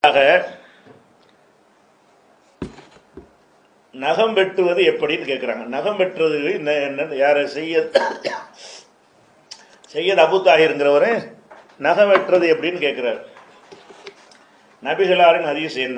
ஆக நகம் வெட்டுவது எப்படின்னு கேட்குறாங்க நகம் வெட்டுறது என்ன என்னன்னு யார் செய்ய செய்யத் அபு தாஹிருங்கிறவர் நகம் வெட்டுறது எப்படின்னு கேட்குறாரு நபிகளாரின் ஹதீஸ் என்ன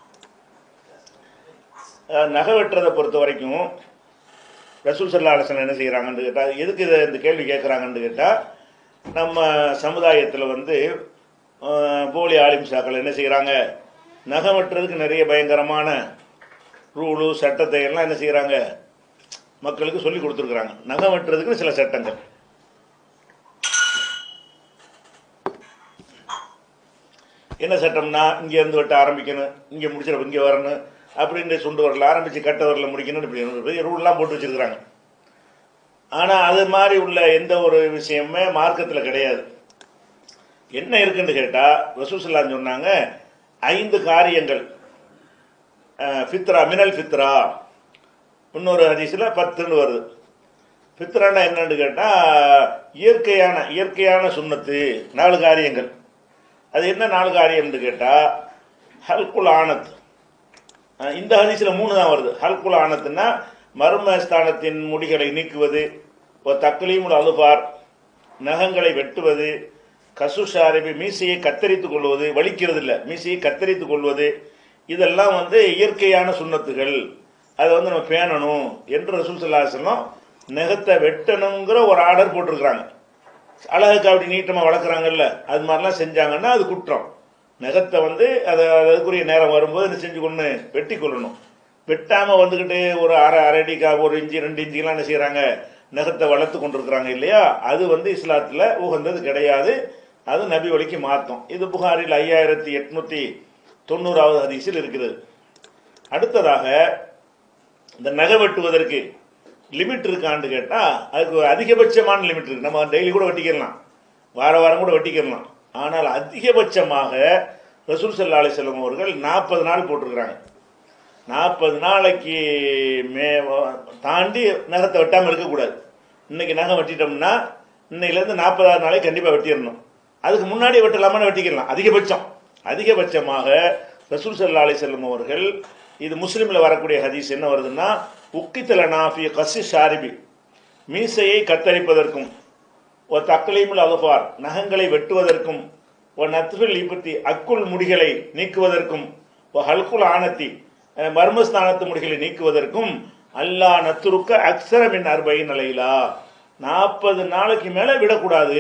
அஹ், நகை வெட்டுறதை பொறுத்த வரைக்கும் ரசூல் சல்லா அலசன் என்ன செய்கிறாங்கன்னு கேட்டால் எதுக்கு இதை இந்த கேள்வி கேட்குறாங்கன்னு கேட்டால் நம்ம சமுதாயத்தில் வந்து அஹ், போலி ஆலிம்சாக்கள் என்ன செய்கிறாங்க நகை வெட்டுறதுக்கு நிறைய பயங்கரமான ரூலு சட்டத்தை எல்லாம் என்ன செய்கிறாங்க மக்களுக்கு சொல்லி கொடுத்துருக்குறாங்க நகை வெட்டுறதுக்கு சில சட்டங்கள் என்ன சட்டம்னா இங்கேருந்து வெட்ட ஆரம்பிக்கணும் இங்கே முடிச்சிட இங்கே வரணும் அப்படின்ற சுண்டு வரல ஆரம்பித்து கட்ட வரல முடிக்கணும் இப்படி ரூல்லாம் போட்டு வச்சிருக்கிறாங்க ஆனால் அது மாதிரி உள்ள எந்த ஒரு விஷயமே மார்க்கத்தில் கிடையாது என்ன இருக்குன்னு கேட்டால் ரசூசல்லான்னு சொன்னாங்க ஐந்து காரியங்கள் அஹ், ஃபித்ரா மினல் ஃபித்ரா இன்னொரு ஹதீஸில் பத்துன்னு வருது ஃபித்ரானா என்னன்னு கேட்டால் இயற்கையான இயற்கையான சுண்ணத்து நாலு காரியங்கள் அது என்ன நாலு காரியம்னு கேட்டால் ஹல்குல் ஆனத் அஹ், இந்த ஹதீஸில் மூணு தான் வருது ஹல்குல் ஆனத்துன்னா மர்மஸ்தானத்தின் முடிகளை நீக்குவது ஒரு தக்லீமுல் அலுபார் நகங்களை வெட்டுவது கசுஷாரிபி மீசையை கத்தரித்துக் கொள்வது வலிக்கிறது இல்லை மீசையை கத்தரித்துக் கொள்வது இதெல்லாம் வந்து இயற்கையான சுண்ணத்துகள் அதை வந்து நம்ம பேணணும் என்று ரசூல் ஸல்லல்லாஹு அலைஹி வஸல்லம் நெகத்தை வெட்டணுங்கிற ஒரு ஆர்டர் போட்டிருக்கிறாங்க அழகுக்கு அப்படி நீட்டமாக வளர்க்குறாங்கல்ல அது மாதிரிலாம் செஞ்சாங்கன்னா அது குற்றம் நெகத்தை வந்து அதை அதுக்குரிய நேரம் வரும்போது என்ன செஞ்சு கொண்டு வெட்டி கொள்ளணும் வெட்டாமல் வந்துக்கிட்டு ஒரு அரை அரை அடிக்கா ஒரு இன்ச்சு ரெண்டு இன்ச்சுக்கெலாம் என்ன செய்கிறாங்க நெகத்தை வளர்த்து கொண்டிருக்கிறாங்க இல்லையா அது வந்து இஸ்லாத்தில் உகந்தது கிடையாது அது நபி வழிக்கு மாற்றம் இது புகாரில் ஐயாயிரத்தி எட்நூற்றி தொண்ணூறாவது ஹதீஸில் இருக்கிறது அடுத்ததாக இந்த நகை வெட்டுவதற்கு லிமிட் இருக்கான்னு கேட்டால் அதுக்கு ஒரு அதிகபட்சமான லிமிட் இருக்கு நம்ம டெய்லி கூட வெட்டிக்கிடலாம் வார வாரம் கூட வெட்டிக்கிடலாம் ஆனால் அதிகபட்சமாக ரசூல் சல்லா அலிசல்லம் அவர்கள் நாற்பது நாள் போட்டிருக்கிறாங்க நாற்பது நாளைக்கு மே தாண்டி நகத்தை வெட்டாமல் இருக்கக்கூடாது இன்னைக்கு நகை வெட்டிட்டோம்னா இன்னையிலேருந்து நாற்பதாவது நாளைக்கு கண்டிப்பாக வெட்டிடணும் அதுக்கு முன்னாடி வெட்டலாமான்னு வெட்டிக்கலாம் அதிகபட்சம் அதிகபட்சமாக ரசூல் சல்லா அலிசல்லம் அவர்கள் இது முஸ்லீமில் வரக்கூடிய ஹதீஸ் என்ன வருதுன்னா உக்கித்தல நாஃபி கசி ஷாரிபி மீசையை கத்தரிப்பதற்கும் ஒரு தக்கலீமுல் அலுபார் நகங்களை வெட்டுவதற்கும் ஒரு நத்துஃபில் ஈபத்தி அக்குள் முடிகளை நீக்குவதற்கும் ஒரு ஹல்குல் ஆனத்தி அஹ், மர்மஸ்தானத்து முடிகளை நீக்குவதற்கும் அல்லாஹ் நத்துருக்க அக்ஸரமின் அர்பை நிலையிலா நாற்பது நாளைக்கு மேலே விடக்கூடாது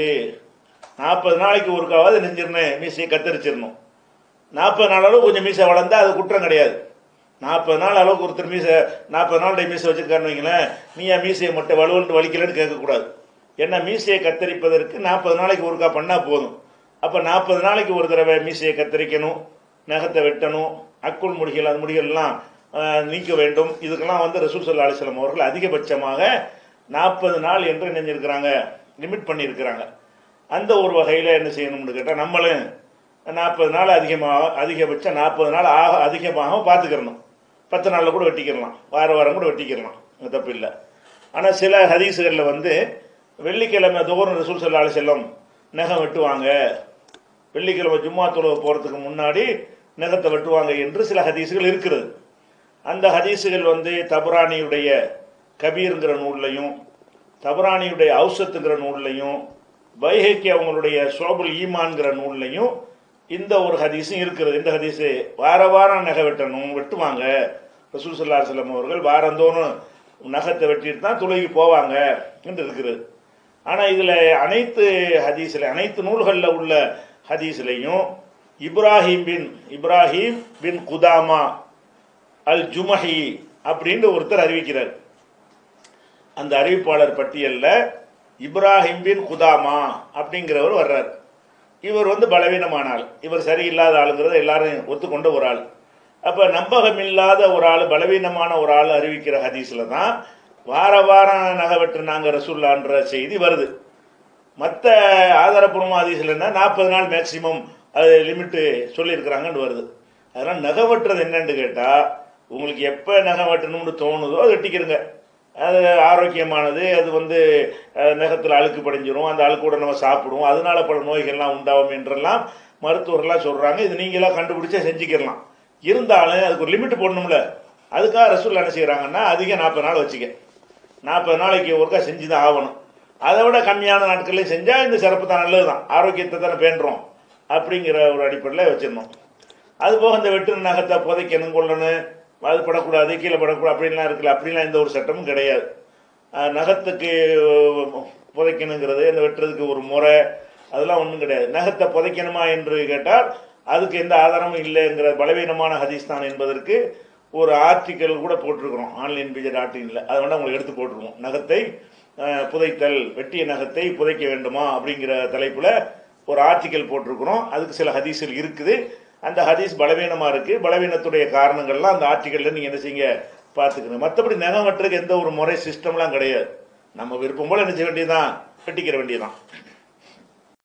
நாற்பது நாளைக்கு ஒருக்காவது நெஞ்சிடணும் மீசையை கத்தரிச்சிடணும் நாற்பது நாள் அளவு கொஞ்சம் மீசை வளர்ந்தா அது குற்றம் கிடையாது நாற்பது நாள் அளவுக்கு ஒருத்தர் மீசை நாற்பது நாளுடைய மீசை வச்சிருக்காருன்னு வைங்களேன் நீ என் மீசையை மட்டும் வலுவன்ட்டு வலிக்கலன்னு கேட்கக்கூடாது ஏன்னா மீசையை கத்தரிப்பதற்கு நாற்பது நாளைக்கு ஒருக்கா பண்ணால் போதும் அப்போ நாற்பது நாளைக்கு ஒரு தடவை மீசையை கத்தரிக்கணும் நகத்தை வெட்டணும் அக்குள் முடிகள் அந்த முடிகள்லாம் ஆஹ், நீக்க வேண்டும் இதுக்கெல்லாம் வந்து ரசூல் சல்லா அலிஸ்லாம் அவர்கள் அதிகபட்சமாக நாற்பது நாள் என்று நினைஞ்சிருக்கிறாங்க லிமிட் பண்ணியிருக்கிறாங்க அந்த ஒரு வகையில் என்ன செய்யணும்னு கேட்டால் நம்மளும் நாற்பது நாள் அதிகமாக அதிகபட்சம் நாற்பது நாள் ஆக அதிகமாக பார்த்துக்கிறணும் பத்து நாளில் கூட வெட்டிக்கிறலாம் வார வாரம் கூட வெட்டிக்கிறலாம் அது தப்பு இல்லை ஆனால் சில ஹதீஸுகளில் வந்து வெள்ளிக்கிழமை தோறும் ரசூல் சல்லா அலி செல்லம் நகம் வெட்டுவாங்க வெள்ளிக்கிழமை ஜும்மா தொழுவ போகிறதுக்கு முன்னாடி நகத்தை வெட்டுவாங்க என்று சில ஹதீஸுகள் இருக்கிறது அந்த ஹதீஸுகள் வந்து தபரானியுடைய கபீருங்கிற நூல்லையும் தபரானியுடைய ஔசத்துங்கிற நூல்லையும் பைஹைக்கு அவங்களுடைய சோபுல் ஈமான்கிற நூல்லையும் இந்த ஒரு ஹதீஸும் இருக்கிறது இந்த ஹதீஸு வார வாரம் நகை வெட்டணும் வெட்டுவாங்க ரசூல் சல்லா செல்லம் அவர்கள் வாரந்தோறும் நகத்தை வெட்டிட்டு தான் துளைக்கு போவாங்க என்று இருக்கிறது ஆனால் இதில் அனைத்து ஹதீஸில் அனைத்து நூல்களில் உள்ள ஹதீஸ்லையும் இப்ராஹிம் பின் இப்ராஹிம் பின் குதாமா அல் ஜுமஹி அப்படின்னு ஒருத்தர் அறிவிக்கிறார் அந்த அறிவிப்பாளர் பட்டியலில் இப்ராஹிம் பின் குதாமா அப்படிங்கிறவர் வர்றார் இவர் வந்து பலவீனமான ஆள் இவர் சரியில்லாத ஆளுங்கிறத எல்லாரும் ஒத்துக்கொண்ட ஒரு ஆள் அப்போ நம்பகமில்லாத ஒரு ஆள் பலவீனமான ஒரு ஆள் அறிவிக்கிற ஹதீஸில் தான் வார வாரம் நகை வெட்டுனாங்க ரசூல்லான்ற செய்தி வருது மற்ற ஆதாரப்பூர்வமாக ஹதீஸில் என்ன நாற்பது நாள் மேக்சிமம் அது லிமிட்டு சொல்லியிருக்கிறாங்கன்னு வருது அதனால் நகை வெட்டுறது என்னன்னு கேட்டால் உங்களுக்கு எப்போ நகை வெட்டணும்னு தோணுதோ அது வெட்டிக்கிறங்க அது ஆரோக்கியமானது அது வந்து நகத்தில் அழுக்கு படிஞ்சிரும் அந்த அழுக்கூட நம்ம சாப்பிடுவோம் அதனால பல நோய்கள்லாம் உண்டாகும் என்றெல்லாம் மருத்துவர்கள்லாம் சொல்கிறாங்க இது நீங்களாம் கண்டுபிடிச்சா செஞ்சுக்கிடலாம் இருந்தாலும் அதுக்கு ஒரு லிமிட் போடணும்ல அதுக்காக ரசூல் என்ன செய்கிறாங்கன்னா அதிகம் நாற்பது நாள் வச்சுக்க நாற்பது நாளைக்கு ஒருக்கா செஞ்சு தான் ஆகணும் அதை விட கம்மியான நாட்கள்லையும் செஞ்சால் இந்த சிறப்பு தான் நல்லது தான் ஆரோக்கியத்தை தானே பேண்டுறோம் அப்படிங்கிற ஒரு அடிப்படையில் வச்சிடணும் அது போக இந்த வெட்டு நகத்தை புதைக்கணும் கொள்ளணும் அது படக்கூடாது கீழே படக்கூடாது அப்படின்லாம் இருக்குல்ல அப்படின்லாம் எந்த ஒரு சட்டமும் கிடையாது அஹ் நகத்துக்கு புதைக்கணுங்கிறது அந்த வெட்டுறதுக்கு ஒரு முறை அதெல்லாம் ஒன்றும் கிடையாது நகத்தை புதைக்கணுமா என்று கேட்டால் அதுக்கு எந்த ஆதாரமும் இல்லைங்கிற பலவீனமான ஹதீஸ் தான் என்பதற்கு ஒரு ஆர்டிக்கல் கூட போட்டிருக்கிறோம் ஆன்லைன் பிஜெட் ஆர்டிக்கலில் அதை வேணால் உங்களுக்கு எடுத்து போட்டிருக்கோம் நகத்தை அஹ், புதைத்தல் வெட்டிய நகத்தை புதைக்க வேண்டுமா அப்படிங்கிற தலைப்பில் ஒரு ஆர்டிக்கல் போட்டிருக்கிறோம் அதுக்கு சில ஹதீஸ்கள் இருக்குது அந்த ஹதீஸ் பலவீனமாக இருக்குது பலவீனத்துடைய காரணங்கள்லாம் அந்த ஆர்டிக்கலில் நீங்கள் என்ன செய்யுங்க பார்த்துக்கணும் மற்றபடி நகம் வெட்டுறதுக்கு எந்த ஒரு முறை சிஸ்டம்லாம் கிடையாது நம்ம விருப்பம் போல் என்ன செய்ய வேண்டியதுதான் வெட்டிக்கிற வேண்டியதுதான்